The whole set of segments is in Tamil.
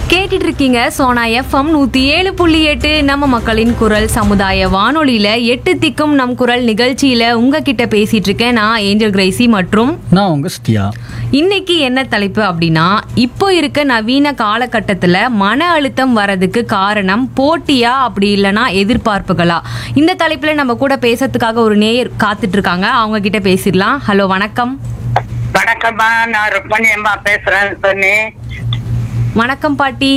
கேட்டுட்டு இருக்கீங்க சோனா எஃப்எம் நூத்தி ஏழு புள்ளி எட்டு நம்ம மக்களின் குரல் சமுதாய வானொலியில எட்டு திக்கும் நம் குரல் நிகழ்ச்சியில உங்ககிட்ட பேசிட்டு இருக்கேன் நான் ஏஞ்சல் கிரேசி மற்றும் நான் உங்க சத்யா இன்னைக்கு என்ன தலைப்பு அப்படின்னா இப்போ இருக்க நவீன காலகட்டத்துல மன அழுத்தம் வரதுக்கு காரணம் போட்டியா அப்படி இல்லைன்னா எதிர்பார்ப்புகளா இந்த தலைப்புல நம்ம கூட பேசுறதுக்காக ஒரு நேயர் காத்துட்டு இருக்காங்க அவங்க கிட்ட பேசிடலாம் ஹலோ வணக்கம் வணக்கம்மா நான் ருக்மணி அம்மா பேசுறேன் சொன்னி வணக்கம் பாட்டி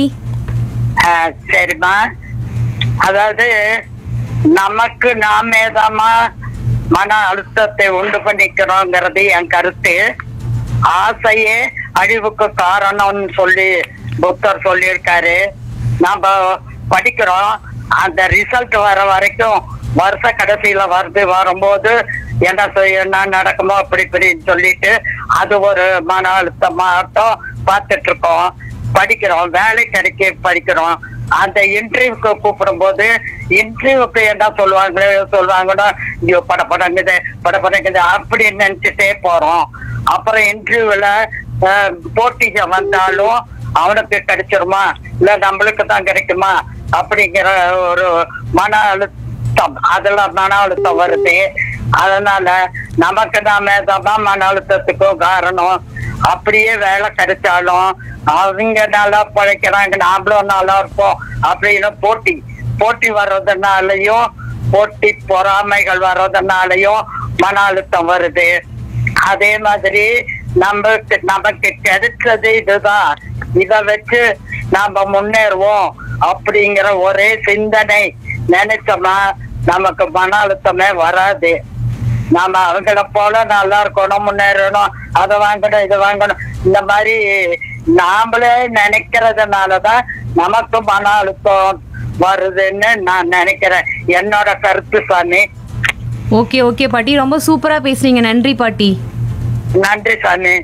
சரிம்மா அதாவது நமக்கு நாமே தாம்மா மன அழுத்தத்தை உண்டு பண்ணிக்கிறோங்கிறது என் கருத்து ஆசையே அழிவுக்கு காரணம்னு சொல்லி புத்தர் சொல்லியிருக்காரு நாம படிக்கிறோம் அந்த ரிசல்ட் வர வரைக்கும் வருஷ கடைசியில வருது வரும்போது என்ன செய்ய என்ன நடக்குமோ அப்படி இப்படின்னு சொல்லிட்டு அது ஒரு மன அழுத்தமாட்டம் பார்த்துட்டு இருக்கோம் படிக்கிறோம் வேலை கிடைக்க படிக்கிறோம் அந்த இன்டர்வியூக்கு கூப்பிடும் போது இன்டர்வியூக்கு என்ன சொல்லுவாங்க சொல்லுவாங்கன்னா ஐயோ பட படங்குது பட படங்குது அப்படின்னு நினைச்சிட்டே போறோம் அப்புறம் இன்டர்வியூல போட்டிக்கு வந்தாலும் அவனுக்கு கிடைச்சிருமா இல்ல நம்மளுக்கு தான் கிடைக்குமா அப்படிங்கிற ஒரு மன அழுத்தம் அதுல மன அழுத்தம் வருது அதனால நமக்கு நாம தான் மன அழுத்தத்துக்கும் காரணம் அப்படியே வேலை கிடைச்சாலும் அவங்க நல்லா பிழைக்கிறாங்க நாமளும் நல்லா இருப்போம் அப்படின்னு போட்டி போட்டி வர்றதுனாலயும் போட்டி பொறாமைகள் வர்றதுனாலயும் மன அழுத்தம் வருது அதே மாதிரி நமக்கு நமக்கு கிடைச்சது இதுதான் இத வச்சு நாம முன்னேறுவோம் அப்படிங்கிற ஒரே சிந்தனை நினைச்சோம்னா நமக்கு மன அழுத்தமே வராது நாம அவங்கள போல நல்லா இருக்கணும் முன்னேறணும் அதை வாங்கணும் இதை வாங்கணும் இந்த மாதிரி நாமளே நினைக்கிறதுனாலதான் நமக்கு மன அழுத்தம் வருதுன்னு நான் நினைக்கிறேன் என்னோட கருத்து சாமி ஓகே ஓகே பாட்டி ரொம்ப சூப்பரா பேசுறீங்க நன்றி பாட்டி நன்றி சாமி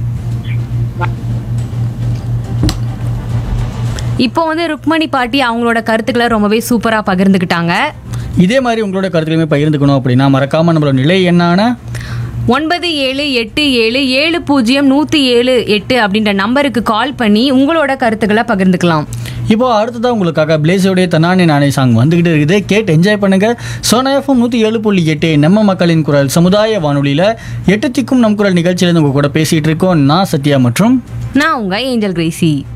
இப்போ வந்து ருக்மணி பாட்டி அவங்களோட கருத்துக்களை ரொம்பவே சூப்பரா பகிர்ந்துக்கிட்டாங்க இதே மாதிரி உங்களோட கருத்துலையுமே பகிர்ந்துக்கணும் அப்படின்னா மறக்காம நம்மளோட நிலை என்னான ஒன்பது ஏழு எட்டு ஏழு ஏழு பூஜ்ஜியம் நூற்றி ஏழு எட்டு அப்படின்ற நம்பருக்கு கால் பண்ணி உங்களோட கருத்துக்களை பகிர்ந்துக்கலாம் இப்போ அடுத்ததான் உங்களுக்காக பிளேஸோடைய தன்னானே நானே சாங் வந்துகிட்டு இருக்குது கேட்டு என்ஜாய் பண்ணுங்க சோனா எஃப்எம் நூற்றி ஏழு புள்ளி எட்டு நம்ம மக்களின் குரல் சமுதாய வானொலியில் எட்டு திக்கும் நம் குரல் நிகழ்ச்சியிலேருந்து உங்க கூட பேசிட்டு இருக்கோம் நான் சத்யா மற்றும் நான் உங்க ஏஞ்சல் கிரேசி